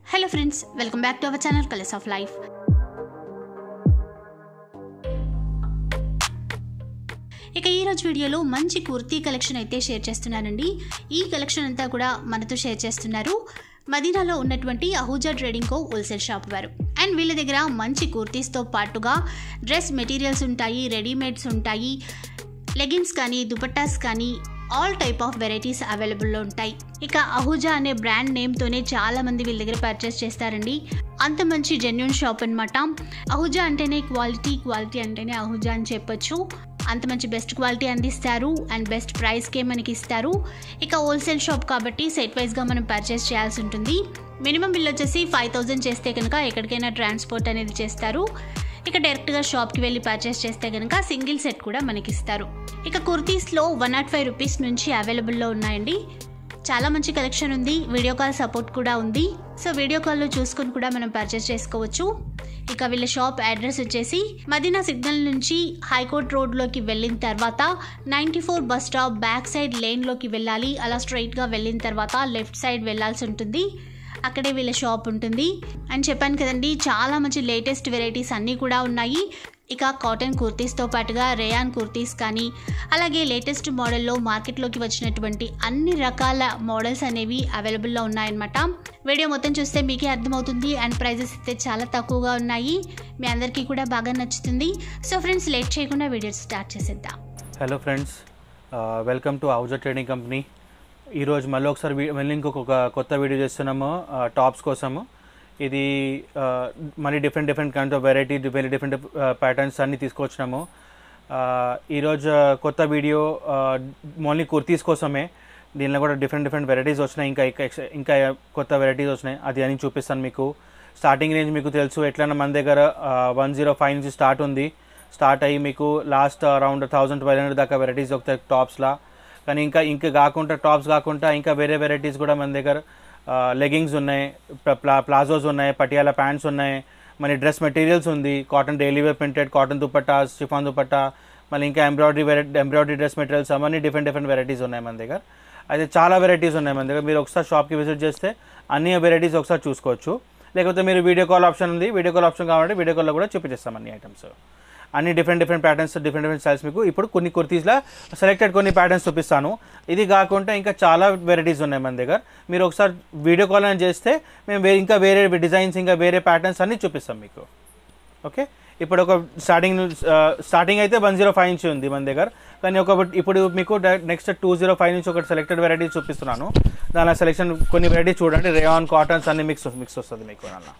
Hello friends welcome back to our channel colours of life ఇక ఈ రోజు వీడియోలో మంచి కుర్తీ కలెక్షన్ అయితే షేర్ చేస్తున్నానండి ఈ కలెక్షన్ అంతా కూడా మనతో షేర్ చేస్తున్నారు మదీనాలో ఉన్నటువంటి Ahuja trading co wholesale shop వారు అండ్ వీళ్ళ దగ్గర మంచి కుర్తీస్తో పాటుగా డ్రెస్ మెటీరియల్స్ ఉంటాయి రెడీమేడ్స్ ఉంటాయి లెగిన్స్ కానీ దుపట్టాస్ కానీ ఆల్ టైప్ ఆఫ్ వెరైటీస్ అవైలబుల్లో ఉంటాయి ఇక అహూజా అనే బ్రాండ్ నేమ్తోనే చాలా మంది వీళ్ళ దగ్గర పర్చేస్ చేస్తారండి అంత మంచి జెన్యున్ షాప్ అనమాట అహూజా అంటేనే క్వాలిటీ క్వాలిటీ అంటేనే అహూజా అని చెప్పొచ్చు అంత మంచి బెస్ట్ క్వాలిటీ అందిస్తారు అండ్ బెస్ట్ ప్రైస్కే మనకి ఇస్తారు ఇక హోల్సేల్ షాప్ కాబట్టి సెట్ వైజ్గా మనం పర్చేస్ చేయాల్సి ఉంటుంది మినిమం బిల్ వచ్చేసి ఫైవ్ థౌజండ్ చేస్తే కనుక ఎక్కడికైనా ట్రాన్స్పోర్ట్ అనేది చేస్తారు ఇక డైరెక్ట్గా షాప్కి వెళ్ళి పర్చేస్ చేస్తే కనుక సింగిల్ సెట్ కూడా మనకి ఇస్తారు ఇక కుర్తీస్లో వన్ నాట్ ఫైవ్ రూపీస్ నుంచి అవైలబుల్లో ఉన్నాయండి చాలా మంచి కలెక్షన్ ఉంది వీడియో కాల్ సపోర్ట్ కూడా ఉంది సో వీడియో కాల్లో చూసుకొని కూడా మనం పర్చేస్ చేసుకోవచ్చు ఇక వీళ్ళ షాప్ అడ్రస్ వచ్చేసి మదీనా సిగ్నల్ నుంచి హైకోర్ట్ రోడ్లోకి వెళ్ళిన తర్వాత ninety four bus stop back side లేన్లోకి వెళ్ళాలి అలా స్ట్రైట్గా వెళ్ళిన తర్వాత లెఫ్ట్ సైడ్ వెళ్ళాల్సి ఉంటుంది అక్కడే వీళ్ళ షాప్ ఉంటుంది అని చెప్పాను కదండి చాలా మంచి లేటెస్ట్ వెరైటీస్ అన్నీ కూడా ఉన్నాయి ఇక కాటన్ కుర్తీస్తో పాటుగా రేయాన్ కుర్తీస్ కానీ అలాగే లేటెస్ట్ మోడల్లో మార్కెట్లోకి వచ్చినటువంటి అన్ని రకాల మోడల్స్ అనేవి అవైలబుల్లో ఉన్నాయన్నమాట వీడియో మొత్తం చూస్తే మీకే అర్థమవుతుంది అండ్ ప్రైజెస్ అయితే చాలా తక్కువగా ఉన్నాయి మీ అందరికీ కూడా బాగా నచ్చుతుంది సో ఫ్రెండ్స్ లేట్ చేయకుండా వీడియో స్టార్ట్ చేసేద్దాం hello friends welcome to Hauser trading company ఈరోజు మళ్ళీ ఒకసారి వీ- మళ్ళీ ఇంకొక కొత్త వీడియో చేస్తున్నాము టాప్స్ కోసము ఇది ఆ, మళ్ళీ different different kind of variety different different patterns అన్నీ తీసుకొచ్చినాము ఆ, ఈరోజు కొత్త వీడియో ఓన్లీ కుర్తీస్ కోసమే దీనిలో కూడా డిఫరెంట్ డిఫరెంట్ వెరైటీస్ వచ్చినాయి ఇంకా ఇంకా ఎక్స్- ఇంకా కొత్త వెరైటీస్ వచ్చినాయి అది అని చూపిస్తాను మీకు స్టార్టింగ్ రేంజ్ మీకు తెలుసు ఎట్లన్నా మన దగ్గర వన్ జీరో ఫైవ్ నుంచి స్టార్ట్ ఉంది స్టార్ట్ అయ్యి మీకు last around thousand twelve hundred దాకా వెరైటీస్ దొరుకుతాయి టాప్స్లా కానీ ఇంకా ఇంకా కాకుండా టాప్స్ కాకుండా ఇంకా వేరే వెరైటీస్ కూడా మన దగ్గర లెగింగ్స్ ఉన్నాయి ప్లా- ప్లా ప్లాజోస్ ఉన్నాయి పటియాలా ప్యాంట్స్ ఉన్నాయి మన డ్రెస్ మెటీరియల్స్ ఉంది cotton daily wear printed cotton dupatta chiffon dupatta మళ్ళీ ఇంకా embroidery variety embroidery dress materials అవన్నీ డిఫరెంట్ డిఫరెంట్ వెరైటీస్ ఉన్నాయి మన దగ్గర అయితే చాలా వెరైటీస్ ఉన్నాయి మన దగ్గర మీరు ఒకసారి షాప్కి విజిట్ చేస్తే అన్ని వెరైటీస్ ఒకసారి చూసుకోవచ్చు లేకపోతే మీరు వీడియో కాల్ ఆప్షన్ ఉంది వీడియో కాల్ ఆప్షన్ కావాలంటే వీడియో కాల్లో కూడా చూపించేస్తాం అన్ని ఐటమ్స్ అన్ని different different patterns different different styles మీకు ఇప్పుడు కొన్ని కుర్తీస్లో సెలెక్టెడ్ కొన్ని ప్యాటర్న్స్ చూపిస్తాను ఇది కాకుండా ఇంకా చాలా వెరైటీస్ ఉన్నాయి మన దగ్గర మీరు ఒకసారి వీడియో కాల్ అని చేస్తే మేము వే- ఇంకా వేరే డిజైన్స్ ఇంకా వేరే ప్యాటర్న్స్ అన్నీ చూపిస్తాం మీకు ఓకే ఇప్పుడు ఒక స్టార్టింగ్ స్టార్టింగ్ అయితే వన్ జీరో ఫైవ్ నుంచి ఉంది మన దగ్గర కానీ ఒక ఇప్పుడు మీకు నెక్స్ట్ టూ జీరో ఫైవ్ నుంచి ఒకటి సెలెక్టెడ్ వెరైటీస్ చూపిస్తున్నాను దాని సెలెక్షన్ కొన్ని వెరైటీస్ చూడండి రేయాన్ కాటన్స్ అన్ని మిక్స్ మిక్స్ వస్తుంది మీకు దానిలో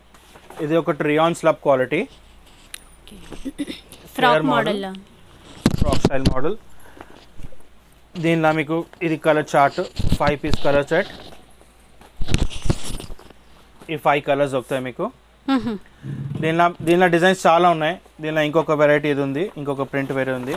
ఇది ఒకటి rayon slub quality frock model. Model frock style model దీనిలో మీకు ఇది colour chart five piece colour set ఈ ఫైవ్ కలర్స్ దొరుకుతాయి మీకు దీనిలో దీనిలో డిజైన్స్ చాలా ఉన్నాయి దీనిలో ఇంకొక వెరైటీ ఇది ఉంది ఇంకొక ప్రింట్ వేరే ఉంది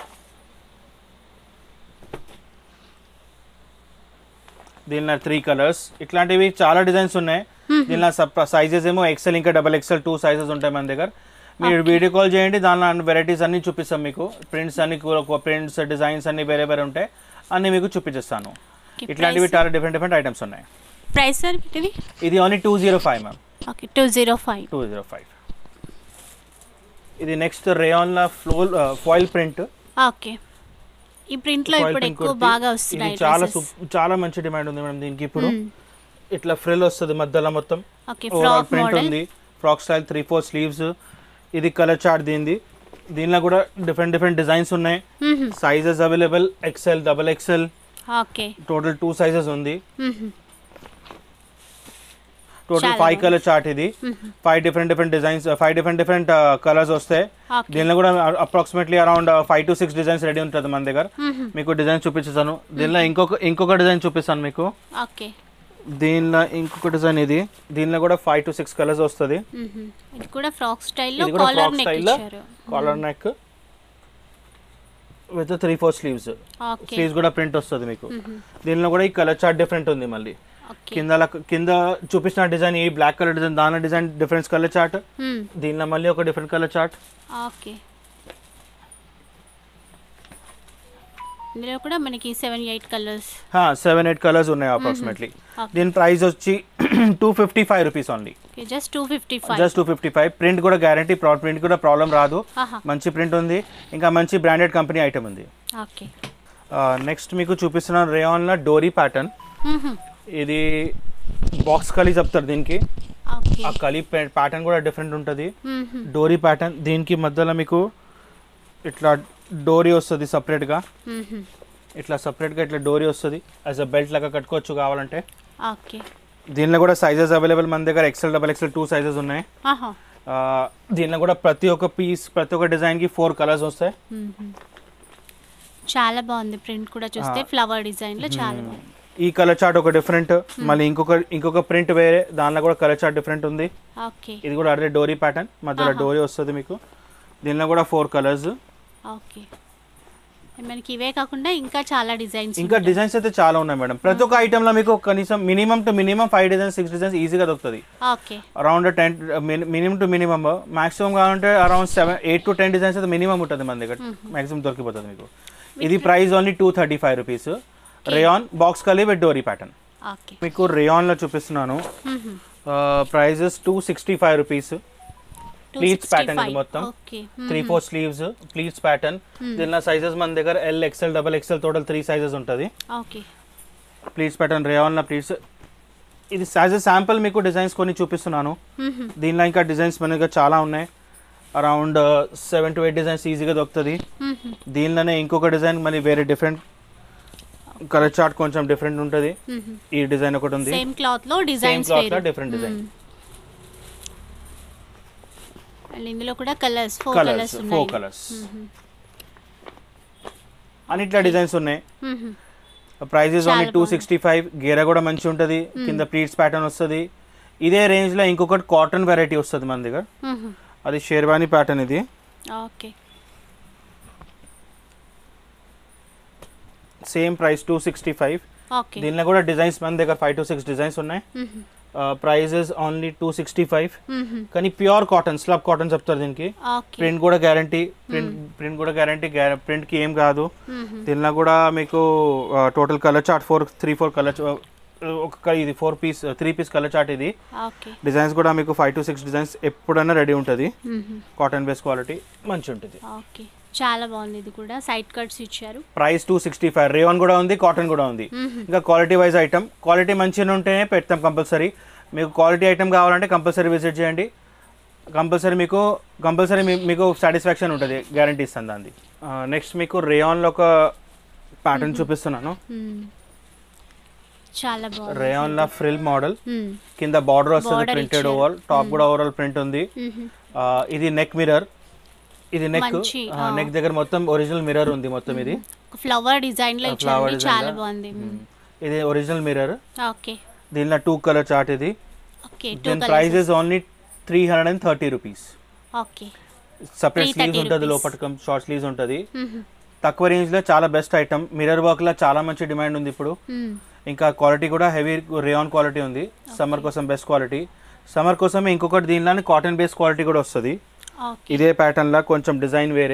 దీనిలో త్రీ కలర్స్ ఇట్లాంటివి చాలా డిజైన్స్ ఉన్నాయి దీనిలో సైజెస్ ఏమో ఎక్సెల్ ఇంకా డబల్ ఎక్సెల్ టూ సైజెస్ ఉంటాయి మన దగ్గర మీరు వీడియో కాల్ చేయండి దానిలో వెరైటీస్ అన్ని చూపిస్తాం మీకు ప్రింట్స్ అన్ని ప్రింట్స్ డిజైన్స్ అన్ని వేరే వేరే ఉంటాయి అన్ని మీకు చూపించేస్తాను ఇట్లాంటివి చాలా డిఫరెంట్ డిఫరెంట్ ఐటమ్స్ ఉన్నాయి ప్రైస్ సార్ ఇవి ఇది only two zero five ma'am okay two zero five two zero five ఇది నెక్స్ట్ రేయాన్ల ఫ్లోల్ ఫాయిల్ ప్రింట్ ఓకే ఈ ప్రింట్లో ఇప్పుడు ఎక్కువ బాగా వస్తున్నాయి ఇది చాలా dresses. సు- చాలా మంచి డిమాండ్ ఉంది మేడం దీనికి ఇప్పుడు మ్మ్. ఇట్లా ఫ్రిల్ వస్తుంది మధ్యలో మొత్తం okay overall frock print model ఉంది frock style three four sleeves ఇది కలర్ చార్ట్ దీనిది దీనిలో కూడా డిఫరెంట్ డిఫరెంట్ డిజైన్స్ ఉన్నాయి sizes available XL double XL okay total two sizes ఉంది మ్మ్. టోటల్ చాలా ఫైవ్ కలర్ చార్ట్ ఇది five different different designs five different different colours వస్తాయి ఓకే దీనిలో కూడా approximately around five to six designs ready ఉంటుంది మన దగ్గర మ్మ్. మీకు డిజైన్ చూపించేస్తాను దీనిలో ఇంకొక ఇంకొక డిజైన్ చూపిస్తాను మీకు ఓకే దీనిలో ఇంకొక డిజైన్ ఇది దీనిలో కూడా ఫైవ్ టు సిక్స్ కలర్స్ వస్తుంది మ్మ్. ఇది కూడా ఫ్రాక్ స్టైల్లో ఇది కూడా కాలర్ ఫ్రాక్ నెక్ స్టైల్లో ఇచ్చారు collar neck with three four sleeves okay sleeves కూడా ప్రింట్ వస్తుంది మీకు దీనిలో కూడా ఈ కలర్ చార్ట్ డిఫరెంట్ ఉంది మళ్ళీ ఓకే కింద కింద చూపించిన డిజైన్ ఈ బ్లాక్ కలర్ డిజైన్ దాని డిజైన్ డిఫరెన్స్ కలర్ చార్ట్ మ్మ్. దీనిలో మళ్ళీ ఒక డిఫరెంట్ కలర్ చార్ట్ ఓకే ఇందులో కూడా మనకి seven eight colours seven eight colours ఉన్నాయి అప్రాక్సిమేట్లీ Okay. దీని ప్రైస్ వచ్చి two fifty five rupees only okay just two fifty five just two fifty five print కూడా గ్యారంటీ ప్రింట్ కూడా ప్రాబ్లం రాదు ఆహా మంచి ప్రింట్ ఉంది ఇంకా మంచి బ్రాండెడ్ కంపెనీ ఐటమ్ ఉంది ఓకే నెక్స్ట్ మీకు చూపిస్తున్నాను రేయాన్లో డోరీ ప్యాటర్న్ ఇది బాక్స్ కలీ చెప్తారు దీనికి ఓకే ఆ కలీ ప్యాటర్న్ కూడా డిఫరెంట్ ఉంటుంది డోరీ ప్యాటర్న్ దీనికి మధ్యలో మీకు ఇట్లా డోరీ వస్తుంది సపరేట్గా ఇట్లా సపరేట్గా ఇట్లా డోరీ వస్తుంది యాజ్ అ బెల్ట్ లాగా కట్టుకోవచ్చు కావాలంటే ఓకే దీనిలో కూడా సైజెస్ అవైలబుల్ మన దగ్గర XL double XL two sizes ఉన్నాయి ఆహా ఆ, దీనిలో కూడా ప్రతి ఒక్క పీస్ ప్రతి ఒక్క డిజైన్కి ఫోర్ కలర్స్ వస్తాయి చాలా బాగుంది ప్రింట్ కూడా చూస్తే ఆ. ఫ్లవర్ డిజైన్ లో చాలా బాగుంది ఈ కలర్ చార్ట్ ఒక డిఫరెంట్ మళ్ళీ ఇంకొక ఇంకొక ప్రింట్ వేరే దానిలో కూడా కలర్ చార్ట్ డిఫరెంట్ ఉంది ఓకే ఇది కూడా అదే డోరీ ప్యాటర్న్ మధ్యలో ఆహా. డోరీ వస్తుంది మీకు దీనిలో కూడా ఫోర్ కలర్స్ ఓకే మనకి ఇవే కాకుండా ఇంకా చాలా డిజైన్స్ ఇంకా డిజైన్స్ అయితే చాలా ఉన్నాయి మేడం ప్రతి ఒక్క ఐటెంలో మీకు కనీసం minimum to minimum five designs six designs ఈజీగా దొరుకుతుంది okay around ten minimum to minimum maximum కావాలంటే around seven eight to ten designs అయితే మినిమం ఉంటుంది మన దగ్గర మాక్సిమం దొరికిపోతుంది మీకు ఇది price only two thirty five rupees rayon box kali with dori pattern okay మీకు రేయాన్లో చూపిస్తున్నాను prices two sixty five rupees Pleats pattern ఇది మొత్తం. Okay three four sleeves pleats pattern దీనిలో సైజెస్ మన దగ్గర L XL double XL total three sizes ఉంటుంది okay pleats pattern రేయాన్లో ప్లీట్స్ ఇది యాజ్ ఎ శాంపుల్ మీకు డిజైన్స్ కొన్ని చూపిస్తున్నాను దీనిలో ఇంకా డిజైన్స్ మన దగ్గర చాలా ఉన్నాయి around seven to eight designs ఈజీగా దొరుకుతుంది దీనిలోనే ఇంకొక డిజైన్ మళ్ళీ వేరే డిఫరెంట్ కలర్ చార్ట్ కొంచెం డిఫరెంట్ ఉంటుంది ఈ డిజైన్ ఒకటి ఉంది సేమ్ క్లాత్ లో సేమ్ డిజైన్స్ క్లాత్ లో వేరు డిఫరెంట్ డిజైన్ అండ్ ఇందులో కూడా colours four colours colours four ఉన్నాయి కలర్స్ అన్నిట్లా డిజైన్స్ ఉన్నాయి మ్మ్. ప్రైజెస్ ఓన్లీ చాలా టూ బాగుంది. సిక్స్టీ ఫైవ్ గేర కూడా మంచి ఉంటుంది కింద ప్లీట్స్ ప్యాటర్న్ వస్తుంది ఇదే రేంజ్ లో ఇంకొకటి కాటన్ వెరైటీ వస్తుంది మన దగ్గర మ్మ్. అది షేర్వానీ ప్యాటర్న్ ఇది okay same price two sixty five okay దీనిలో కూడా డిజైన్స్ మన దగ్గర ఫైవ్ టు సిక్స్ డిజైన్స్ ఉన్నాయి మ్మ్. Prices only two sixty five మ్మ్. కానీ ప్యూర్ కాటన్ స్లబ్ కాటన్ చెప్తారు దీనికి ఓకే ప్రింట్ కూడా గ్యారంటీ ప్రింట్ ప్రింట్ కూడా గ్యారంటీ ప్రింట్కి ఏం కాదు మ్మ్. దీనిలో కూడా మీకు total colour chart four three four colour ఒక ఇది four piece three piece colour chart ఇది ఓకే డిజైన్స్ కూడా మీకు ఫైవ్ టు సిక్స్ డిజైన్స్ ఎప్పుడైనా రెడీ ఉంటుంది మ్మ్. కాటన్ బేస్ క్వాలిటీ మంచి ఉంటుంది ఓకే చాలా బాగుంది ఇది కూడా సైడ్ కట్స్ ఇచ్చారు price two sixty five rayon కూడా ఉంది కాటన్ కూడా ఉంది మ్మ్. ఇంకా క్వాలిటీ వైజ్ ఐటమ్ క్వాలిటీ మంచిగా ఉంటేనే పెడతాం కంపల్సరీ మీకు క్వాలిటీ ఐటమ్ కావాలంటే కంపల్సరీ విజిట్ చేయండి కంపల్సరీ మీకు కంపల్సరీ మీకు సాటిస్ఫాక్షన్ ఉంటుంది గ్యారంటీ ఇస్తాను దాన్ని నెక్స్ట్ మీకు రేయాన్లో ఒక ప్యాటర్న్ చూపిస్తున్నాను మ్మ్. చాలా బాగుంది రేయాన్లో ఫ్రిల్ మోడల్ మ్మ్. కింద బార్డర్ వస్తుంది Border ప్రింటెడ్ ఇచ్చారు. ఓవర్ టాప్ కూడా ఓవరాల్ ప్రింట్ ఉంది మ్మ్. ఆ, ఇది నెక్ మిర్రర్ ఇది నెక్ మంచి, ఆ. నెక్ దగ్గర మొత్తం ఒరిజినల్ మిర్రర్ ఉంది మొత్తం ఇది ఒక ఫ్లవర్ డిజైన్ లో ఆ, ఇచ్చారు flower design చాలా లో. బాగుంది ఇది ఒరిజినల్ మిర్రర్ ఓకే దీనిలో టూ కలర్ చార్ట్ ఇది ఓకే టూ దీని colours price is only three hundred and thirty rupees okay separate 330 sleeves ఉంటుంది rupees. లోపల షార్ట్ స్లీవ్స్ ఉంటుంది మ్మ్. తక్కువ రేంజ్ లో చాలా బెస్ట్ ఐటమ్ మిర్రర్ వర్క్ లో చాలా మంచి డిమాండ్ ఉంది ఇప్పుడు మ్మ్. ఇంకా క్వాలిటీ కూడా హెవీ రేయాన్ క్వాలిటీ ఉంది సమ్మర్ కోసం బెస్ట్ క్వాలిటీ సమ్మర్ కోసం ఇంకొకటి దీనిలోనే కాటన్ బేస్ క్వాలిటీ కూడా వస్తుంది ఓకే ఇదే ప్యాటర్న్ లా కొంచెం డిజైన్ వేరే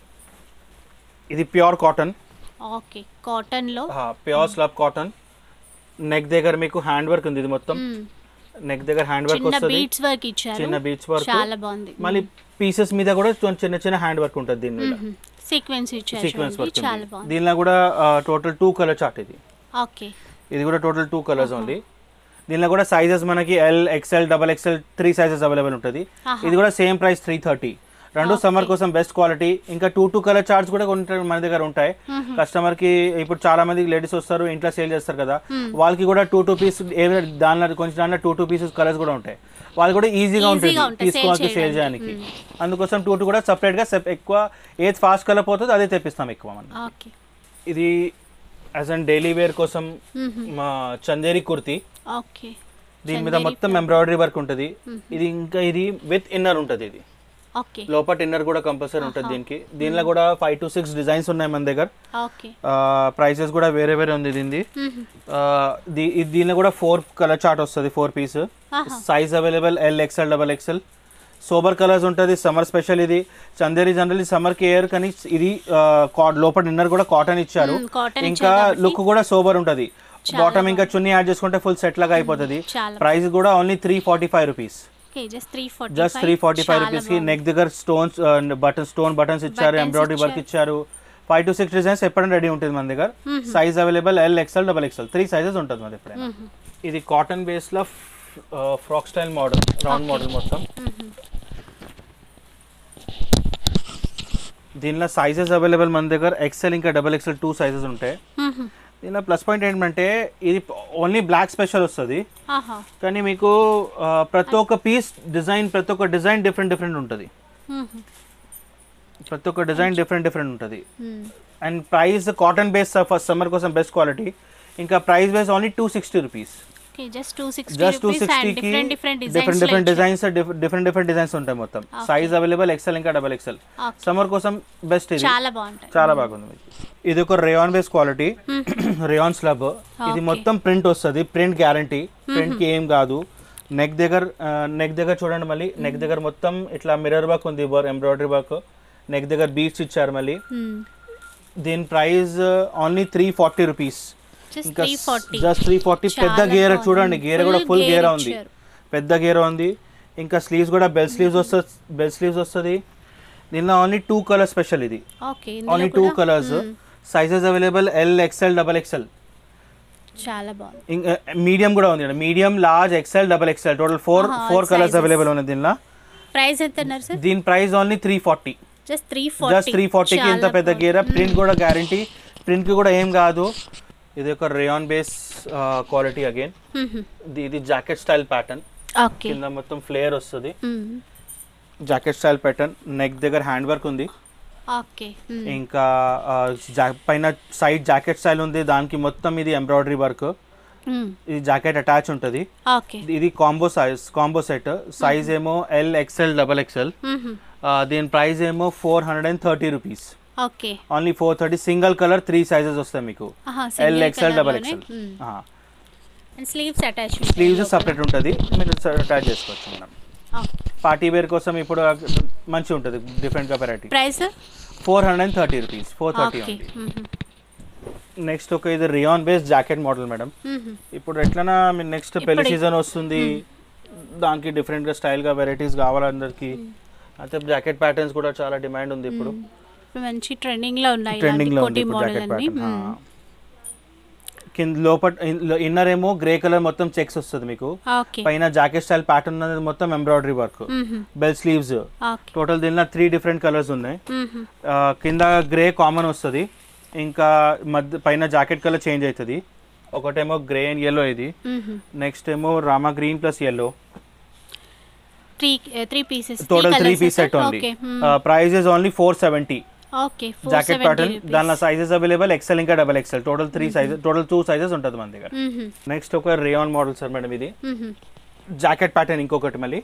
ఇది ప్యూర్ కాటన్ ఓకే కాటన్ లో ప్యూర్ స్లబ్ కాటన్ నెక్ దగ్గర మీకు హ్యాండ్ వర్క్ ఉంది ఇది మొత్తం మ్మ్. నెక్ దగ్గర హ్యాండ్ వర్క్ చిన్న వస్తుంది బీట్స్ వర్క్ ఇచ్చారు చిన్న బీచ్ వర్క్ చాలా బాగుంది మళ్ళీ పీసెస్ మీద కూడా కొంచెం చిన్న చిన్న హ్యాండ్ వర్క్ ఉంటుంది దీని మీద సీక్వెన్స్ ఇచ్చారు సీక్వెన్స్ చూడండి, వర్క్ చాలా బాగుంది దీనిలో కూడా టోటల్ టూ కలర్ చార్ట్ ఇది ఓకే ఇది కూడా టోటల్ టూ కలర్స్ ఓన్లీ దీనిలో కూడా సైజెస్ మనకి L XL double XL three sizes available ఉంటుంది ఆహా. ఇది కూడా సేమ్ ప్రైస్ త్రీ థర్టీ రెండు సమ్మర్ కోసం బెస్ట్ క్వాలిటీ ఇంకా టూ టూ కలర్ చార్ట్స్ కూడా కొన్ని మన దగ్గర ఉంటాయి కస్టమర్ కి ఇప్పుడు చాలా మంది లేడీస్ వస్తారు ఇంట్లో సేల్ చేస్తారు కదా వాళ్ళకి కూడా టూ టూ పీస్ ఏమైనా దానిలో కొంచెం దానిలో టూ టూ పీసెస్ కలర్స్ కూడా ఉంటాయి వాళ్ళు కూడా ఈజీగా ఉంటుంది Easy గా ఉంటాయి sale తీసుకోవాలి సేల్ చేయడానికి. చేయడానికి అందుకోసం టూ టూ కూడా separate గా సెప్ ఎక్కువ ఏది ఫాస్ట్ కలర్ పోతుందో అదే తెప్పిస్తాం ఎక్కువ మనం ఓకే ఇది యాజ్ అండ్ డైలీ వేర్ కోసం మా చందేరి కుర్తి ఓకే దీని మీద మొత్తం ఎంబ్రాయిడరీ వర్క్ ఉంటుంది ఇది ఇంకా ఇది విత్ ఇన్నర్ ఉంటుంది ఇది ఓకే లోపల ఇన్నర్ కూడా కంపల్సరీ ఉంటుంది దీనికి దీనిలో కూడా ఫైవ్ టు సిక్స్ డిజైన్స్ ఉన్నాయి మన దగ్గర ఓకే ప్రైసెస్ కూడా వేరే వేరే ఉంది దీనిది ఆ, దీ- ఇది దీనిలో కూడా ఫోర్ కలర్ చార్ట్ వస్తుంది ఫోర్ పీస్ ఆహా. Size available L XL double XL sober colours ఉంటుంది సమ్మర్ స్పెషల్ ఇది చందేరి జనరల్ సమ్మర్ కి ఎయిర్ కానీ ఇది ఆ, కా- లోపల ఇన్నర్ కూడా కాటన్ ఇచ్చారు మ్మ్, cotton ఇంకా ఇచ్చారు కాబట్టి లుక్ కూడా సోబర్ ఉంటుంది బాటమ్ ఇంకా చున్నీ యాడ్ చేసుకుంటే ఫుల్ సెట్ లాగా అయిపోతుంది చాలా ప్రైస్ కూడా only three forty five rupees okay just three forty just three forty five rupees కి నెక్ దగ్గర స్టోన్స్ బటన్ స్టోన్ బటన్స్ ఇచ్చారు Buttons ఎంబ్రాయిడరీ వర్క్ ఇచ్చారు ఫైవ్ టు సిక్స్ డిజైన్స్ ఎప్పుడైనా రెడీ ఉంటుంది మన దగ్గర size available L XL double XL three sizes ఉంటుంది మన ఎప్పుడైనా ఇది కాటన్ బేస్ లో frock style model round model మొత్తం దీనిలో సైజెస్ అవైలబుల్ మన దగ్గర ఎక్స్ఎల్ ఇంకా డబల్ ఎక్స్ఎల్ టూ సైజెస్ ఉంటాయి దీనిలో ప్లస్ పాయింట్ ఏంటంటే ఇది ఓన్లీ బ్లాక్ స్పెషల్ వస్తుంది ఆహా కానీ మీకు ఆ, ప్రతి ఒక్క పీస్ డిజైన్ ప్రతి ఒక్క డిజైన్ డిఫరెంట్ డిఫరెంట్ ఉంటుంది ప్రతి ఒక్క డిజైన్ డిఫరెంట్ డిఫరెంట్ ఉంటుంది and price cotton base first summer కోసం బెస్ట్ క్వాలిటీ ఇంకా price base only two sixty rupees okay just two sixty just two rupees and సిక్స్టీకి different different different different designs designs different different designs ఉంటాయి మొత్తం size available XL ఇంకా double XL Okay. Summer కోసం best ఇది చాలా బాగుంటాయి చాలా బాగుంది మీకు. ఇది ఒక rayon base quality rayon slub ఇది మొత్తం ప్రింట్ వస్తుంది ప్రింట్ గ్యారంటీ ప్రింట్ కి ఏం కాదు నెక్ దగ్గర నెక్ దగ్గర చూడండి మళ్ళీ నెక్ దగ్గర మొత్తం ఇట్లా మిర్రర్ వర్క్ ఉంది ఎంబ్రాయిడరీ వర్క్ నెక్ దగ్గర బీట్స్ ఇచ్చారు మళ్ళీ దీని price only three forty rupees just ఇంకా three forty just three forty పెద్ద చాలా గేర బాగుంది. చూడండి గేర కూడా Full ఫుల్ gear గేర ఉంది ఇచ్చారు. పెద్ద గేర ఉంది ఇంకా స్లీవ్స్ కూడా బెల్ స్లీవ్స్ వస్తుంది బెల్ స్లీవ్స్ వస్తుంది దీనిలో ఓన్లీ టూ కలర్ స్పెషల్ ఇది okay only two colours sizes available L XL double XL చాలా బాగుంది ఇంకా మీడియం కూడా ఉంది medium large XL double XL total four ఆహా, ఫోర్ కలర్స్ sizes. అవైలబుల్ ఉన్నాయి దీనిలో ప్రైస్ ఎంత అన్నారు సార్ దీని price only three forty just three just forty three ఫార్టీకి ఇంత పెద్ద గేర ప్రింట్ కూడా గ్యారంటీ ప్రింట్కి కూడా ఏం కాదు ఇది ఒక రేయాన్ బేస్ క్వాలిటీ అగైన్ ఇది జాకెట్ స్టైల్ ప్యాటర్న్ ఓకే కింద మొత్తం ఫ్లేయర్ వస్తుంది జాకెట్ స్టైల్ ప్యాటర్న్ నెక్ దగ్గర హ్యాండ్ వర్క్ ఉంది ఓకే ఇంకా ఆ, జా- పైన సైడ్ జాకెట్ స్టైల్ ఉంది దానికి మొత్తం ఇది ఎంబ్రాయిడరీ వర్క్ ఇది జాకెట్ అటాచ్ ఉంటుంది ఓకే ఇది combo size combo set size ఏమో ఎల్ ఎక్స్ఎల్ డబల్ ఎక్స్ఎల్ దీని ప్రైస్ ఏమో four hundred and thirty rupees okay only four thirty single colour three sizes వస్తాయి మీకు L XL double XL and sleeves attach sleeves separate ఉంటుంది మీరు attach చేసుకోవచ్చు మనం party wear కోసం ఇప్పుడు మంచి ఉంటుంది డిఫరెంట్గా variety price four hundred and thirty rupees four thirty okay next ఒక ఇది rayon base jacket model madam ఇప్పుడు ఎట్లనా మీరు నెక్స్ట్ పెళ్లి ఇప్పుడు- సీజన్ వస్తుంది దానికి డిఫరెంట్గా స్టైల్గా వెరైటీస్ కావాలి అందరికి అయితే జాకెట్ ప్యాటర్న్స్ కూడా చాలా డిమాండ్ ఉంది ఇప్పుడు మంచి ట్రెండింగ్ లో ఉన్నాయి ట్రెండింగ్ లో ఉంది కోటి ఇప్పుడు మోడల్ జాకెట్ అన్ని ప్యాటర్న్ కింద లోపల ఇన్నర్ ఏమో గ్రే కలర్ మొత్తం చెక్స్ వస్తుంది మీకు ఓకే పైన జాకెట్ స్టైల్ ప్యాటర్న్ అనేది మొత్తం embroidery work bell sleeves okay total దీనిలో త్రీ డిఫరెంట్ కలర్స్ ఉన్నాయి ఆ, కింద గ్రే కామన్ వస్తుంది ఇంకా మధ్య పైన జాకెట్ కలర్ చేంజ్ అవుతుంది ఒకటేమో గ్రే అండ్ ఎల్లో ఇది నెక్స్ట్ ఏమో రామా green plus yellow three three pieces total three piece set only okay price is only four seventy okay jacket pattern దానిలో సైజెస్ అవైలబుల్ ఎక్సెల్ ఇంకా double XL total three sizes total two sizes ఉంటుంది మన దగ్గర next ఒక rayon model sir madam ఇది jacket pattern ఇంకొకటి మళ్ళీ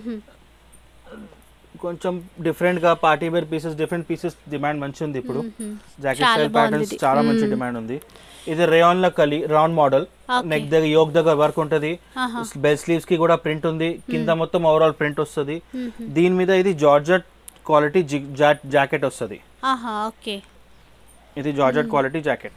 కొంచెం డిఫరెంట్ గా party wear pieces different pieces demand మంచి ఉంది ఇప్పుడు జాకెట్ చాలా స్టైల్ బాగుంది ప్యాటర్న్స్ ఇది. చాలా మంచి డిమాండ్ ఉంది ఇది రేయాన్ లో కలి రౌండ్ మోడల్ Okay. నెక్ దగ్గర యోక్ దగ్గర వర్క్ ఉంటుంది ఆహా. బెల్ స్లీవ్స్ కి కూడా ప్రింట్ ఉంది కింద మొత్తం ఓవరాల్ ప్రింట్ వస్తుంది దీని మీద ఇది జార్జెట్ క్వాలిటీ జాకెట్ వస్తుంది ఆహా ఓకే ఇది జార్జెట్ క్వాలిటీ జాకెట్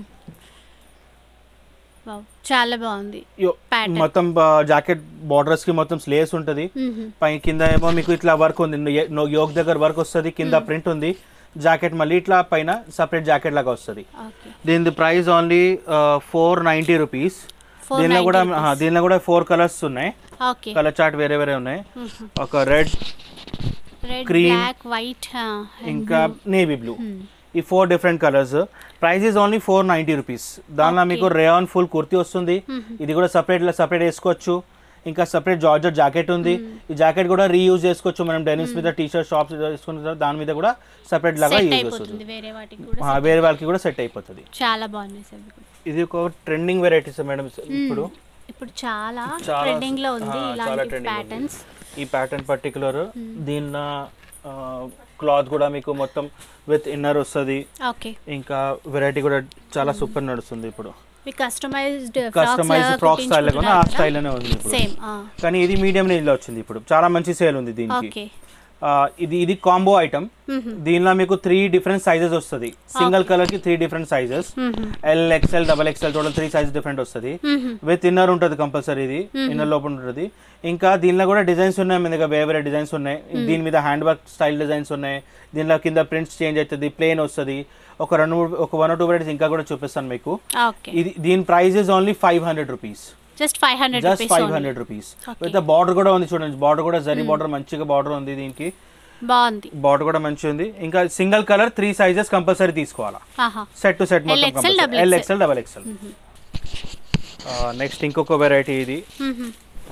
వావ్ చాలా బాగుంది Pattern. మొత్తం జాకెట్ బార్డర్స్ కి మొత్తం స్లేస్ ఉంటుంది పై కింద ఏమో మీకు ఇట్లా వర్క్ ఉంది నో- నో- యోక్ దగ్గర వర్క్ వస్తుంది కింద ప్రింట్ ఉంది జాకెట్ మళ్ళీ ఇట్లా పైన సపరేట్ జాకెట్ లాగా వస్తుంది ఓకే దీని price only four ninety rupees Four దీనిలో కూడా ninety ఆహా, దీనిలో కూడా ఫోర్ కలర్స్ ఉన్నాయి ఓకే కలర్ చార్ట్ వేరే వేరే ఉన్నాయి ఒక red red cream, black white ఇంకా నేవీ బ్లూ ఈ four different colours price is only four ninety rupees దానిలో మీకు రేయాన్ ఫుల్ కుర్తీ వస్తుంది ఇది కూడా సపరేట్ సపరేట్ వేసుకోవచ్చు ఇంకా సపరేట్ జార్జెట్ జాకెట్ ఉంది ఈ జాకెట్ కూడా రీయూజ్ చేసుకోవచ్చు మనం డెనిమ్స్ మీద టీ షర్ట్ షాప్స్ వేసుకున్న తర్వాత దాని మీద కూడా సపరేట్ లాగా సెట్ యూజ్ అయిపోతుంది చేసుకోవచ్చు వేరే వాటికి కూడా ఆ, వేరే వాళ్ళకి కూడా సెట్ అయిపోతుంది చాలా బాగున్నాయి సార్ ఇవి కూడా. ఇది ఒక ట్రెండింగ్ వెరైటీస్ మేడం ఇప్పుడు ఇప్పుడు చాలా చాలా ట్రెండింగ్ లో ఉంది ఆ, చాలా ఇలాంటి trending ఉంది. ప్యాటర్న్స్ ఈ ప్యాటర్న్ పర్టికులర్ దీన్న క్లాత్ కూడా మీకు మొత్తం విత్ ఇన్నర్ వస్తుంది ఓకే ఇంకా వెరైటీ కూడా చాలా సూపర్ నడుస్తుంది ఇప్పుడు మీకు కస్టమైజ్డ్ కస్టమైజ్ ఫ్రాక్ స్టైల్ కూడా ఆ స్టైల్లోనే ఉంది ఇప్పుడు సేమ్ కానీ ఇది మీడియం రేంజ్ లో వచ్చింది ఇప్పుడు చాలా మంచి సేల్ ఉంది దీనికి ఓకే ఆ, ఇది ఇది కాంబో ఐటమ్ దీనిలో మీకు త్రీ డిఫరెంట్ సైజెస్ వస్తుంది సింగిల్ కలర్ కి three different sizes L XL double XL total three size different వస్తుంది విత్ ఇన్నర్ ఉంటుంది కంపల్సరీ ఇది ఇన్నర్ లోపల ఉంటుంది ఇంకా దీనిలో కూడా డిజైన్స్ ఉన్నాయి మీ దగ్గర వేరే వేరే డిజైన్స్ ఉన్నాయి దీని మీద హ్యాండ్ వర్క్ స్టైల్ డిజైన్స్ ఉన్నాయి దీనిలో కింద ప్రింట్స్ చేంజ్ అవుతుంది ప్లేన్ వస్తుంది ఒక రెండు మూడు ఒక వన్ టూ వెరైటీస్ ఇంకా కూడా చూపిస్తాను మీకు ఓకే ఇది దీని price is only five hundred rupees just five hundred just rupees five hundred rupees with border కూడా ఉంది చూడండి బార్డర్ కూడా జరీ బార్డర్ మంచిగా బార్డర్ ఉంది దీనికి బాగుంది బార్డర్ కూడా మంచిగా ఉంది ఇంకా single colour three sizes compulsory తీసుకోవాలా ఆహా set to set L, XL, double L XL. XL double XL next ఇంకొక వెరైటీ ఇది మ్మ్.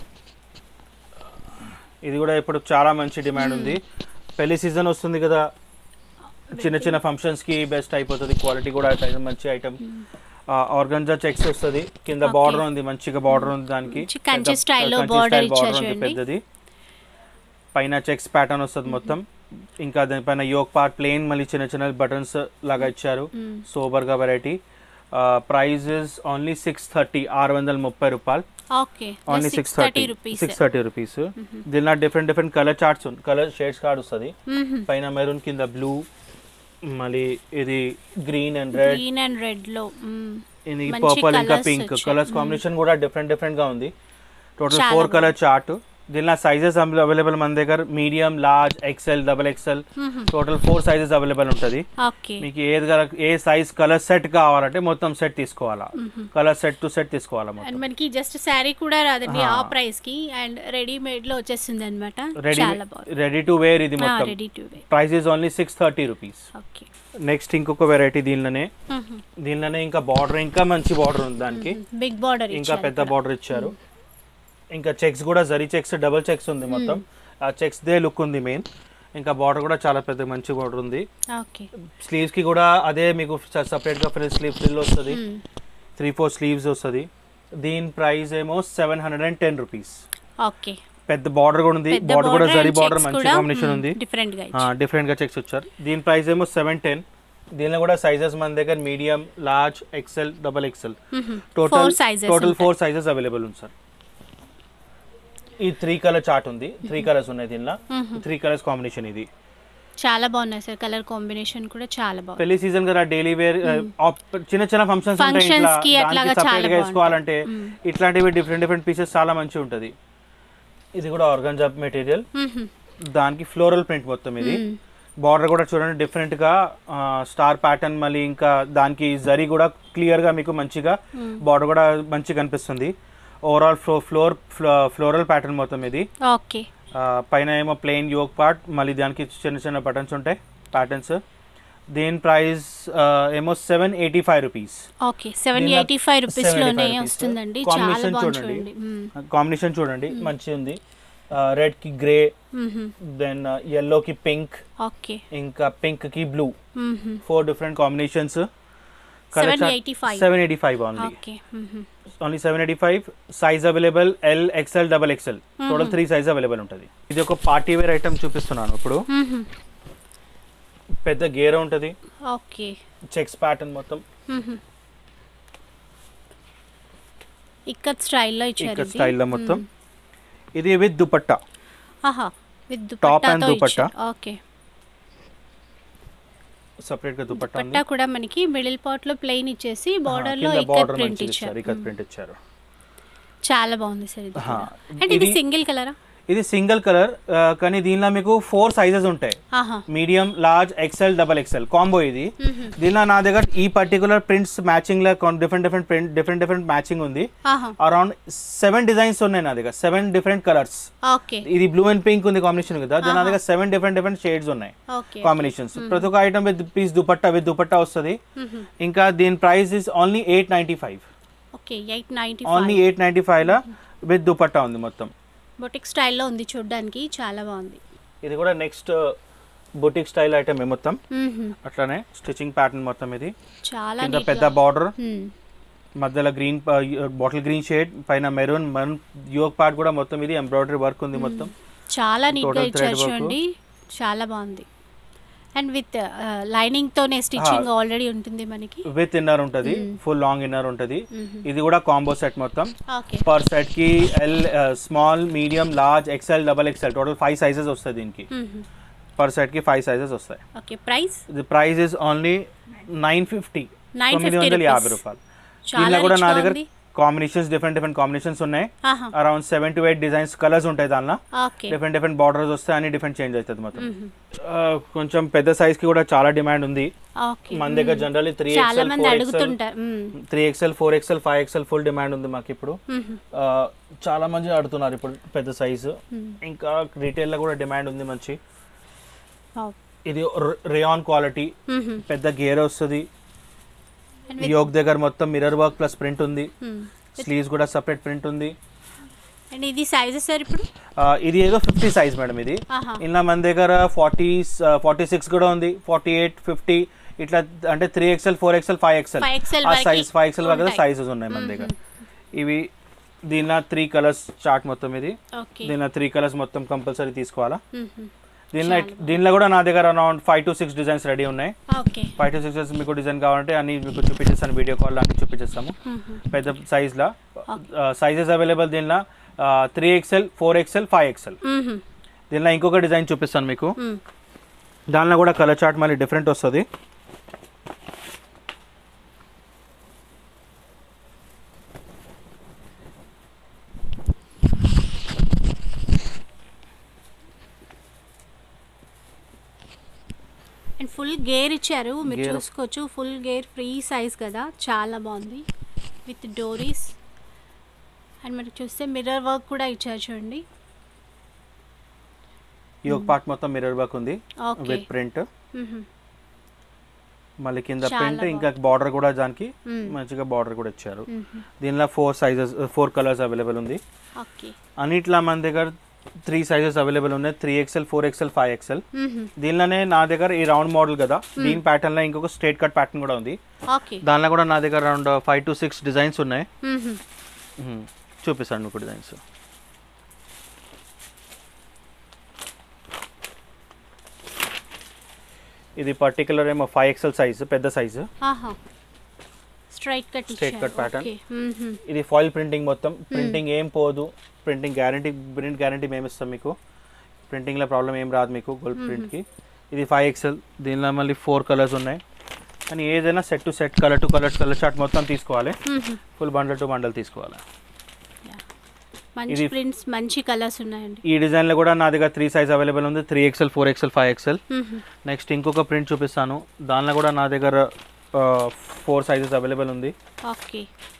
ఇది కూడా ఇప్పుడు చాలా మంచి డిమాండ్ ఉంది పెళ్లి సీజన్ వస్తుంది కదా చిన్న చిన్న ఫంక్షన్స్ కి బెస్ట్ అయిపోతుంది క్వాలిటీ కూడా అయితే మంచి ఐటమ్ ఆర్గంజా చెక్స్ వస్తుంది కింద Okay. బార్డర్ ఉంది మంచిగా బార్డర్ ఉంది దానికి మంచి కంచి పెద్ద- style లో కంచి border style ఇచ్చారు border ఉంది చూడండి. పెద్దది పైన చెక్స్ ప్యాటర్న్ వస్తుంది మొత్తం ఇంకా దానిపైన యోక్ పార్ట్ ప్లేన్ మళ్ళీ చిన్న చిన్న బటన్స్ లాగా ఇచ్చారు సోబర్ గా variety price is only six thirty ఆరు వందల ముప్పై రూపాయలు okay only six six thirty thirty rupees six thirty rupees దీనిలో different different colour charts colour shades card వస్తుంది పైన మెరూన్ కింద బ్లూ మళ్ళీ ఇది green and red green and red లో మ్మ్. ఇది మంచి పర్పుల్ ఇంకా colours పింక్ వచ్చాయి. కలర్స్ కాంబినేషన్ కూడా డిఫరెంట్ డిఫరెంట్ గా ఉంది టోటల్ చాలా ఫోర్ కలర్ చార్ట్ దీనిలో సైజెస్ అవైలబుల్ మన దగ్గర medium large XL double XL total four sizes available ఉంటుంది ఓకే మీకు ఏది గల- ఏ సైజ్ కలర్ సెట్ కావాలంటే మొత్తం సెట్ తీసుకోవాలా కలర్ సెట్ టు సెట్ తీసుకోవాలా మొత్తం అండ్ మనకి జస్ట్ శారీ కూడా రాదండి ఆ. ఆ ప్రైస్ కి అండ్ రెడీమేడ్ లో వచ్చేస్తుంది అనమాట రెడీ చాలా బాగుంది రెడీ టు వేర్ ఇది మొత్తం ready to wear price is only six thirty rupees okay next ఇంకొక వెరైటీ దీనిలోనే దీనిలోనే ఇంకా బార్డర్ ఇంకా మంచి బార్డర్ ఉంది దానికి బిగ్ బార్డర్ ఇంకా పెద్ద బార్డర్ ఇచ్చారు ఇంకా చెక్స్ కూడా జరీ చెక్స్ డబుల్ చెక్స్ ఉంది మొత్తం ఆ చెక్స్ దే లుక్ ఉంది మెయిన్ ఇంకా బార్డర్ కూడా చాలా పెద్ద మంచి బార్డర్ ఉంది ఓకే స్లీవ్స్ కి కూడా అదే మీకు సపరేట్ గా ఫ్రిల్ స్లీవ్ ఫ్రిల్ వస్తుంది త్రీ ఫోర్ స్లీవ్స్ వస్తుంది దీని ప్రైస్ ఏమో seven hundred and ten rupees okay పెద్ద బార్డర్ కూడా ఉంది పెద్ద బార్డర్ కూడా border zari and border checks మంచి కూడా, కాంబినేషన్ మ్మ్, ఉంది different గా ఇచ్చారు. డిఫరెంట్ గా చెక్స్ వచ్చారు దీని ప్రైస్ ఏమో సెవెన్ టెన్ దీనిలో కూడా సైజెస్ మన దగ్గర medium large XL double XL total Four sizes total ఉంటాయి. ఫోర్ సైజెస్ అవైలబుల్ ఉంది సార్ ఈ త్రీ కలర్ చార్ట్ ఉంది త్రీ కలర్స్ ఉన్నాయి దీనిలో త్రీ కలర్స్ కాంబినేషన్ ఇది చాలా బాగున్నాయి సార్ కలర్ కాంబినేషన్ కూడా చాలా బాగుంది పెళ్లి సీజన్ కదా డైలీ వేర్ చిన్న చిన్న ఫంక్షన్స్ ఉంటాయి Functions ఇట్లా కి అట్లాగా దానికి చాలా separate గా వేసుకోవాలంటే మ్మ్. ఇట్లాంటివి డిఫరెంట్ డిఫరెంట్ పీసెస్ చాలా మంచిగా ఉంటుంది ఇది కూడా ఆర్గంజా మెటీరియల్ మ్మ్. దానికి ఫ్లోరల్ ప్రింట్ మొత్తం ఇది మ్మ్. బార్డర్ కూడా చూడండి డిఫరెంట్ గా స్టార్ ప్యాటర్న్ మళ్ళీ ఇంకా దానికి జరీ కూడా క్లియర్ గా మీకు మంచిగా బార్డర్ కూడా మంచిగా కనిపిస్తుంది overall flow floor floral pattern మొత్తం ఇది ఓకే ఆ, పైన ఏమో ప్లెయిన్ యోక్ పార్ట్ మళ్ళీ దానికి చిన్న చిన్న బటన్స్ ఉంటాయి ప్యాటర్న్స్ దీని ప్రైస్ ఏమో seven eighty five rupees okay seven దీనిలో ఎయిటీ ఫైవ్ రూపీస్ 785 లోనే rupees. వస్తుందండి చాలా Combination బాగుంది చూడండి. చూడండి మ్మ్. కాంబినేషన్ చూడండి మంచిగా ఉంది రెడ్ కి గ్రే మ్మ్. దెన్ ఎల్లో కి పింక్ ఓకే ఇంకా పింక్ కి బ్లూ మ్మ్. Four different combinations 785. Seven eighty five only okay మ్మ్. Only seven eighty five size available L XL double XL total three size available ఉంటుంది ఇది ఒక పార్టీ వేర్ ఐటమ్ చూపిస్తున్నాను ఇప్పుడు మ్మ్. పెద్ద గేర్ ఉంటుంది ఓకే చెక్స్ ప్యాటర్న్ మొత్తం మ్మ్. ఇక్కత్ స్టైల్లో ఇచ్చారు ఇక్కడ ఇది. స్టైల్లో మొత్తం ఇది విత్ దుపట్టా ఆహా విత్ Top and దుపట్టాతో దుపట్టా. ఇచ్చారు ఓకే సపరేట్ గా దుపట్టా ఉంది పట్టా కూడా మనకి మిడిల్ పార్ట్ లో ప్లెయిన్ ఇచ్చేసి బార్డర్ లో కింద ఇక్కత్ బార్డర్ ప్రింట్ మంచిగా ఇచ్చారు ఇచ్చారు ఇక్కత్ ప్రింట్ ఇచ్చారు చాలా బాగుంది సార్ ఇది హా. అంటే ఇది ఇది- సింగిల్ కలరా ఇది సింగిల్ కలర్ కానీ దీనిలో మీకు ఫోర్ సైజెస్ ఉంటాయి ఆహా medium large XL double XL combo ఇది మ్మ్. దీనిలో నా దగ్గర ఈ పర్టికులర్ ప్రింట్స్ మ్యాచింగ్ లా different different print different different matching ఉంది ఆహా అరౌండ్ సెవెన్ డిజైన్స్ ఉన్నాయి నా దగ్గర సెవెన్ డిఫరెంట్ కలర్స్ ఓకే ఇది బ్లూ అండ్ పింక్ ఉంది కాంబినేషన్ కదా దీని నా దగ్గర సెవెన్ డిఫరెంట్ డిఫరెంట్ షేడ్స్ ఉన్నాయి ఓకే కాంబినేషన్స్ ప్రతి ఒక్క item with piece dupatta with dupatta వస్తుంది మ్మ్. ఇంకా దీని price is only eight ninety five okay eight ninety only eight ninety five లా విత్ దుపట్టా ఉంది మొత్తం బొటిక్ స్టైల్లో ఉంది చూడడానికి చాలా బాగుంది ఇది కూడా నెక్స్ట్ బొటిక్ స్టైల్ ఐటమ్ మొత్తం మ్మ్. అట్లానే స్టిచింగ్ ప్యాటర్న్ మొత్తం ఇది చాలా కింద neat పెద్ద గా- బార్డర్ మ్మ్. మధ్యలో గ్రీన్ బాటిల్ గ్రీన్ షేడ్ పైన మెరూన్ మెరూన్ యోగ్ పార్ట్ కూడా మొత్తం ఇది ఎంబ్రాయిడరీ వర్క్ ఉంది మొత్తం చాలా నీట్ గా Total ఇచ్చారు thread work. చూడండి చాలా బాగుంది అండ్ విత్ లైనింగ్ తోనే స్టిచ్చింగ్ ఆల్రెడీ ఉంటుంది మనకి విత్ ఇన్నర్ ఉంటుంది ఫుల్ లాంగ్ ఇన్నర్ ఉంటుంది ఇది కూడా కాంబో సెట్ మొత్తం ఓకే పర్ సెట్ కి L small medium large XL double XL total five sizes వస్తాయి దీనికి పర్ సెట్ కి ఫైవ్ సైజెస్ వస్తాయి okay price the price is only nine fifty 950 తొమ్మిది వందల యాభై rupees. రూపాయలు చాలా దీనిలో కూడా నా రిచ్గా దగ్గర ఉంది. కాంబినేషన్స్ డిఫరెంట్ డిఫరెంట్ కాంబినేషన్స్ ఉన్నాయి ఆహా around seven to eight designs colours ఉంటాయి దానిలో ఓకే డిఫరెంట్ డిఫరెంట్ బార్డర్స్ వస్తాయి అన్ని డిఫరెంట్ చేంజ్ అవుతుంది మొత్తం ఆ, కొంచెం పెద్ద సైజ్ కి కూడా చాలా డిమాండ్ ఉంది ఓకే మన దగ్గర జనరల్లీ త్రీ చాలా ఎక్స్ఎల్ మంది ఫోర్ ఎక్స్ఎల్ అడుగుతుంటారు మ్మ్. Three XL four XL five XL full demand ఉంది మాకు ఇప్పుడు మ్మ్. ఆ, చాలా మంది ఆడుతున్నారు ఇప్పుడు పెద్ద సైజు ఇంకా రీటైల్ లో కూడా డిమాండ్ ఉంది మంచి Wow. ఇది రేయాన్ క్వాలిటీ మ్మ్. పెద్ద గేర్ వస్తుంది And ఈ యోగ్ దగ్గర మొత్తం మిర్రర్ వర్క్ ప్లస్ ప్రింట్ ఉంది మ్మ్. స్లీవ్స్ కూడా సపరేట్ ప్రింట్ ఉంది అండ్ ఇది సైజెస్ సార్ ఇప్పుడు ఆ, ఇది ఏదో ఫిఫ్టీ సైజ్ మేడం ఇది ఆహా ఇలా మన దగ్గర ఫార్టీ ఫార్టీ సిక్స్ కూడా ఉంది ఫార్టీ ఎయిట్ ఫిఫ్టీ ఇట్లా అంటే three XL four XL five XL 5XL ఆ వరకు సైజ్ ఫైవ్ ఎక్స్ఎల్ వరకు ఉంటాయి. సైజెస్ ఉన్నాయి మన దగ్గర ఇవి దీనిలో త్రీ కలర్స్ చార్ట్ మొత్తం ఇది ఓకే దీనిలో త్రీ కలర్స్ మొత్తం కంపల్సరీ తీసుకోవాలా మ్మ్. దీనిలో దీనిలో కూడా నా దగ్గర around five to six designs ready ఉన్నాయి ఓకే ఫైవ్ టు సిక్స్ మీకు డిజైన్ కావాలంటే అన్ని మీకు చూపించేస్తాను వీడియో కాల్ అన్ని చూపించేస్తాము మ్మ్. పెద్ద సైజ్లో సైజెస్ అవైలబుల్ దీనిలో three XL four XL five XL మ్మ్. దీనిలో ఇంకొక డిజైన్ చూపిస్తాను మీకు మ్మ్. దానిలో కూడా కలర్ చార్ట్ మళ్ళీ డిఫరెంట్ వస్తుంది అండ్ ఫుల్ గేర్ ఇచ్చారు మీరు Gear. చూసుకోవచ్చు ఫుల్ గేర్ ఫ్రీ సైజ్ కదా చాలా బాగుంది విత్ డోరీస్ అండ్ మీరు చూస్తే మిర్రర్ వర్క్ కూడా ఇచ్చారు చూడండి ఈ ఒక పార్ట్ మొత్తం మిర్రర్ వర్క్ ఉంది ఓకే విత్ ప్రింట్ మ్మ్. మళ్ళీ కింద చాలా ప్రింట్ బాగుంది. ఇంకా బార్డర్ కూడా దానికి మ్మ్. మంచిగా బార్డర్ కూడా ఇచ్చారు మ్మ్. దీనిలో four sizes four colours available ఉంది ఓకే అన్నిట్లో మన దగ్గర త్రీ సైజెస్ అవైలబుల్ ఉన్నాయి three XL four XL five XL మ్మ్. దీనిలోనే నా దగ్గర ఈ రౌండ్ మోడల్ కదా దీని ప్యాటర్న్ లో ఇంకొక స్ట్రేట్ కట్ ప్యాటర్న్ కూడా ఉంది ఓకే దానిలో కూడా నా దగ్గర around five to six designs ఉన్నాయి మ్మ్. మ్మ్. చూపిస్తాను మీకు డిజైన్స్ ఇది పర్టికులర్ ఏమో ఫైవ్ ఎక్స్ఎల్ సైజ్ పెద్ద సైజు ఆహా straight cut Straight cut pattern. Okay మ్మ్. ఇది ఫాయిల్ ప్రింటింగ్ మొత్తం ప్రింటింగ్ ఏం పోదు ప్రింటింగ్ గ్యారంటీ ప్రింట్ గ్యారంటీ మేము ఇస్తాం మీకు ప్రింటింగ్లో ప్రాబ్లం ఏం రాదు మీకు గోల్డ్ ప్రింట్కి ఇది ఫైవ్ ఎక్స్ఎల్ దీనిలో మళ్ళీ ఫోర్ కలర్స్ ఉన్నాయి కానీ ఏదైనా set to set colour to colour colour chart మొత్తం తీసుకోవాలి మ్మ్. ఫుల్ బండల్ టు బండల్ తీసుకోవాలి మంచి ఇది- ప్రింట్స్ మంచి కలర్స్ ఉన్నాయండి ఈ డిజైన్లో కూడా నా దగ్గర త్రీ సైజ్ అవైలబుల్ ఉంది three XL four XL five XL మ్మ్. నెక్స్ట్ ఇంకొక ప్రింట్ చూపిస్తాను దానిలో కూడా నా దగ్గర ఫోర్ సైజెస్ అవైలబుల్ ఉంది ఓకే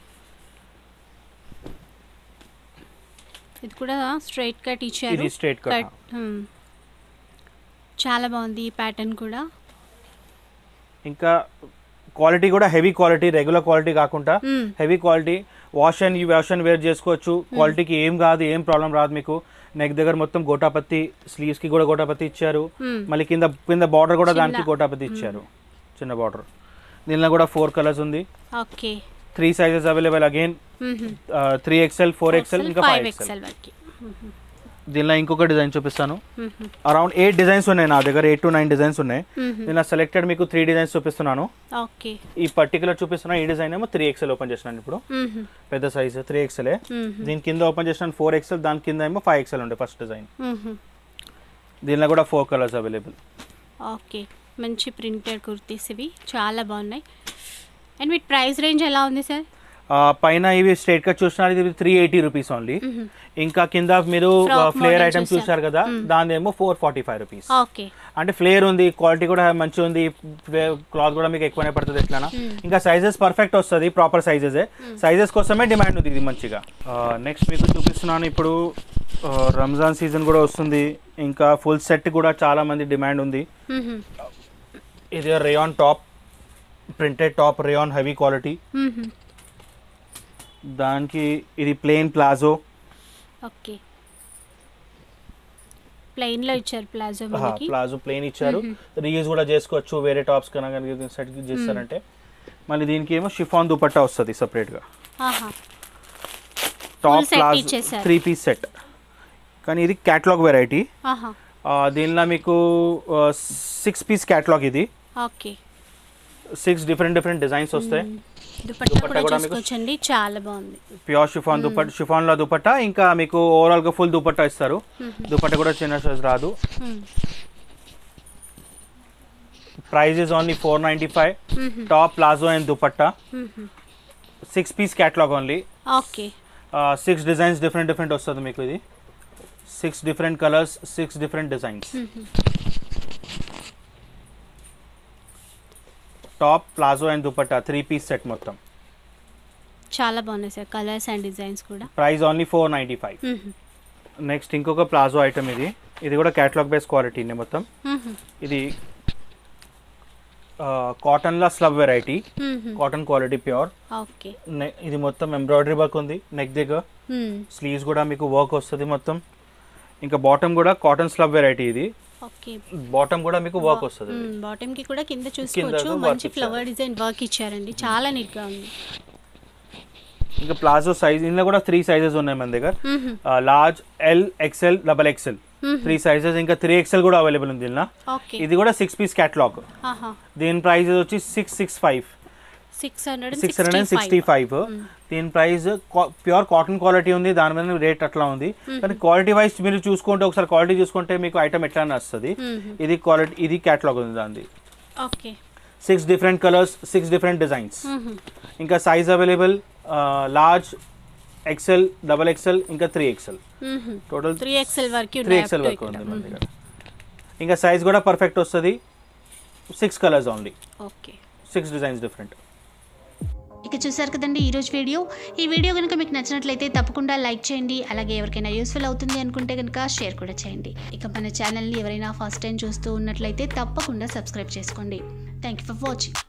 ఇది కూడా స్ట్రైట్ కట్ ఇచ్చారు ఇది స్ట్రేట్ కట్ కట్ మ్మ్. చాలా బాగుంది ఈ ప్యాటర్న్ కూడా ఇంకా క్వాలిటీ కూడా హెవీ క్వాలిటీ రెగ్యులర్ క్వాలిటీ కాకుండా మ్మ్. హెవీ క్వాలిటీ వాష్ అండ్ ఈ వాష్ అండ్ వేర్ చేసుకోవచ్చు క్వాలిటీకి ఏం కాదు ఏం ప్రాబ్లం రాదు మీకు నెక్ దగ్గర మొత్తం గోటాపత్తి స్లీవ్స్ కి కూడా గోటాపత్తి ఇచ్చారు మ్మ్. మళ్ళీ కింద కింద బార్డర్ కూడా చిన్న. దానికి గోటాపత్తి ఇచ్చారు చిన్న బార్డర్ దీనిలో కూడా ఫోర్ కలర్స్ ఉంది okay three sizes available again three XL four XL ఇంకా ఫైవ్ ఫైవ్ ఎక్స్ఎల్ ఎక్స్ఎల్ వరకు దీనిలో ఇంకొక డిజైన్ చూపిస్తాను మ్మ్. అరౌండ్ ఎయిట్ డిజైన్స్ ఉన్నాయి నా దగ్గర ఎయిట్ టు నైన్ డిజైన్స్ ఉన్నాయి మ్మ్. నేను సెలెక్టెడ్ మీకు త్రీ డిజైన్స్ చూపిస్తున్నాను ఓకే ఈ పర్టికులర్ చూపిస్తున్న ఈ డిజైన్ ఏమో త్రీ ఎక్స్ఎల్ ఓపెన్ చేసినాను ఇప్పుడు మ్మ్. పెద్ద సైజ్ త్రీ ఎక్స్ఎలే మ్మ్. దీని కింద ఓపెన్ చేసిన ఫోర్ ఎక్స్ఎల్ దాని కింద ఏమో ఫైవ్ ఎక్స్ఎల్ ఉండే ఫస్ట్ డిజైన్ మ్మ్. దీనిలో కూడా ఫోర్ కలర్స్ అవైలబుల్ ఓకే మంచి ప్రింటెడ్ కుర్తీస్ ఇవి చాలా బాగున్నాయి అండ్ వీటి ప్రైస్ రేంజ్ ఎలా ఉంది సార్ పైన ఇవి స్ట్రేట్ కట్ చూసినారు ఇది త్రీ ఎయిటీ రూపీస్ ఓన్లీ ఇంకా కింద మీరు Frock ఫ్లేర్ model ఐటమ్స్ చూసారు. చూసారు కదా దాని ఏమో four forty five rupees okay అంటే ఫ్లేర్ ఉంది క్వాలిటీ కూడా మంచిగా ఉంది క్లాత్ కూడా మీకు ఎక్కువనే పడుతుంది ఎట్లా ఇంకా సైజెస్ పర్ఫెక్ట్ వస్తుంది ప్రాపర్ సైజెస్ సైజెస్ కోసమే డిమాండ్ ఉంది ఇది మంచిగా నెక్స్ట్ మీకు చూపిస్తున్నాను ఇప్పుడు ఆ, రంజాన్ సీజన్ కూడా వస్తుంది ఇంకా ఫుల్ సెట్ కూడా చాలా మంది డిమాండ్ ఉంది మ్మ్. ఇది rayon top printed top rayon heavy quality మ్మ్. దానికి ఇది ప్లెయిన్ ప్లాజో ఓకే ప్లెయిన్ లో ఇచ్చారు ప్లాజో మనకి ప్లాజో ప్లెయిన్ ఇచ్చారు రీయూజ్ కూడా చేసుకోవచ్చు వేరే టాప్స్ కన్నా కనుక సెట్ చేస్తారంటే మళ్ళీ దీనికి ఏమో షిఫాన్ దుపట్టా వస్తుంది సపరేట్గా ఆహా టాప్ set ప్లాజో ఇచ్చేసారు. త్రీ పీస్ సెట్ కానీ ఇది క్యాటలాగ్ వెరైటీ ఆహా దీనిలో మీకు సిక్స్ పీస్ క్యాటలాగ్ ఇది okay six different different designs వస్తాయి దుపట్టా దుపట్టా కూడా కూడా మీకు- చూసుకోవచ్చండి చాలా బాగుంది ప్యూర్ షిఫాన్ దుపట్ షిఫాన్లో దుపట్టా ఇంకా మీకు ఓవరాల్గా ఫుల్ దుపట్టా ఇస్తారు దుపట్టా కూడా చిన్న సైజ్ రాదు hmm. Price is only four ninety five hmm. Top palazzo and dupatta hmm. Six piece catalogue only okay six designs different different వస్తుంది మీకు ఇది six different colours six different designs hmm. Top palazzo and dupatta three piece set మొత్తం చాలా బాగున్నాయి sir colours and designs కూడా price only four ninety five hmm. Next ఇంకొక palazzo item ఇది ఇది కూడా క్యాటలాగ్ బేస్ క్వాలిటీనే మొత్తం మ్మ్. ఇది కాటన్లో slub variety hmm. Cotton quality pure okay ఇది మొత్తం ఎంబ్రాయిడరీ వర్క్ ఉంది నెక్ దగ్గర మ్మ్. స్లీవ్స్ కూడా మీకు వర్క్ వస్తుంది మొత్తం ఇంకా బాటమ్ కూడా కాటన్ స్లబ్ వెరైటీ ఇది ఓకే బాటమ్ కూడా మీకు వర్క్ వస్తుంది బాటమ్ కి కూడా కింద చూసుకోవచ్చు work మంచి ఇచ్చారు. ఫ్లవర్ డిజైన్ వర్క్ ఇచ్చారండి చాలా నీట్ గా ఉంది ఇంకా ప్లాజో సైజ్ ఇందులో కూడా త్రీ సైజెస్ ఉన్నాయి మన దగ్గర hmm. Large L XL double XL hmm. Three sizes ఇంకా త్రీ ఎక్సెల్ కూడా అవైలబుల్ ఉంది దీనిలో ఓకే ఇది కూడా సిక్స్ పీస్ క్యాటలాగ్ ఆహా దీని ప్రైస్ వచ్చి six six five six hundred six hundred and sixty five దీని ప్రైస్ ప్యూర్ కాటన్ క్వాలిటీ ఉంది దాని మీద రేట్ అట్లా ఉంది కానీ క్వాలిటీ వైజ్ మీరు చూసుకుంటే ఒకసారి క్వాలిటీ చూసుకుంటే మీకు ఐటమ్ ఎట్లా వస్తుంది ఇది క్వాలిటీ ఇది క్యాటలాగ్ ఉంది దానిది okay six different colours six different designs ఇంకా size available large XL double XL ఇంకా three XL total three XL వరకు త్రీ ఉన్నాయి ఎక్సెల్ up to వరకు ఇక్కడ. ఉంది మన దగ్గర ఇంకా సైజ్ కూడా పర్ఫెక్ట్ వస్తుంది six colours only okay six designs different ఇక చూసారు కదండి ఈరోజు వీడియో ఈ వీడియో కనుక మీకు నచ్చినట్లయితే తప్పకుండా లైక్ చేయండి అలాగే ఎవరికైనా యూస్ఫుల్ అవుతుంది అనుకుంటే కనుక షేర్ కూడా చేయండి ఇక మన ఛానల్ని ఎవరైనా ఫస్ట్ టైం చూస్తూ ఉన్నట్లయితే తప్పకుండా సబ్స్క్రైబ్ చేసుకోండి థ్యాంక్ యూ ఫర్ వాచింగ్